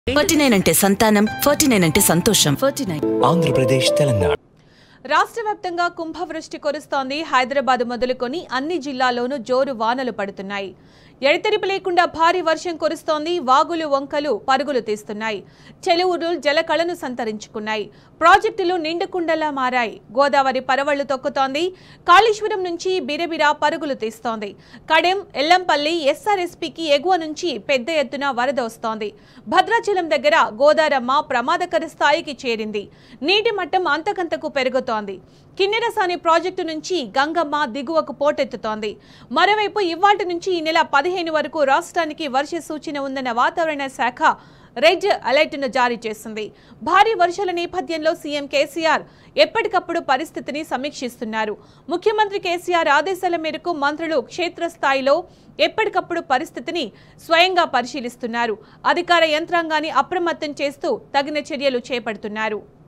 forty nine అంటే సంతానం forty nine అంటే సంతోషం ఫార్టీ నైన్ ఆంధ్రప్రదేశ్ తెలంగాణ రాష్ట్ర వ్యాప్తంగా కుంభవృష్టి కురుస్తోంది హైదరాబాద్ మొదలుకొని అన్ని జిల్లాల్లోనూ జోరు వానలు పడుతున్నాయి ఎడతెరిపి లేకుండా భారీ వర్షం కురుస్తోంది వాగులు వంకలు పరుగులు తీస్తున్నాయి చెరువులు జలకళను సంతరించుకున్నాయి ప్రాజెక్టులు నిండుకుండలా మారాయి గోదావరి పరవళ్లు తొక్కుతోంది కాళేశ్వరం నుంచి బిరబిరా పరుగులు తీస్తోంది కడెం ఎల్లంపల్లి ఎస్ఆర్ఎస్పీకి ఎగువ నుంచి పెద్ద ఎత్తున వరద వస్తోంది భద్రాచలం దగ్గర గోదారమ్మ ప్రమాదకర స్థాయికి చేరింది నీటి మట్టం అంతకంతకు పెరుగుతోంది కిన్నెరసాని ప్రాజెక్టు నుంచి గంగమ్మ దిగువకు పోటెత్తుతోంది మరోవైపు ఇవాటి నుంచి ఈ నెల పదిహేను వరకు రాష్ట్రానికి వర్ష సూచన ఉందన్న వాతావరణ శాఖ రెడ్ అలర్ట్ను జారీ చేసింది భారీ వర్షాల నేపథ్యంలో సీఎం కేసీఆర్ ఎప్పటికప్పుడు పరిస్థితిని సమీక్షిస్తున్నారు ముఖ్యమంత్రి కేసీఆర్ ఆదేశాల మేరకు మంత్రులు క్షేత్రస్థాయిలో ఎప్పటికప్పుడు పరిస్థితిని స్వయంగా పరిశీలిస్తున్నారు అధికార యంత్రాంగాన్ని అప్రమత్తం చేస్తూ తగిన చర్యలు చేపడుతున్నారు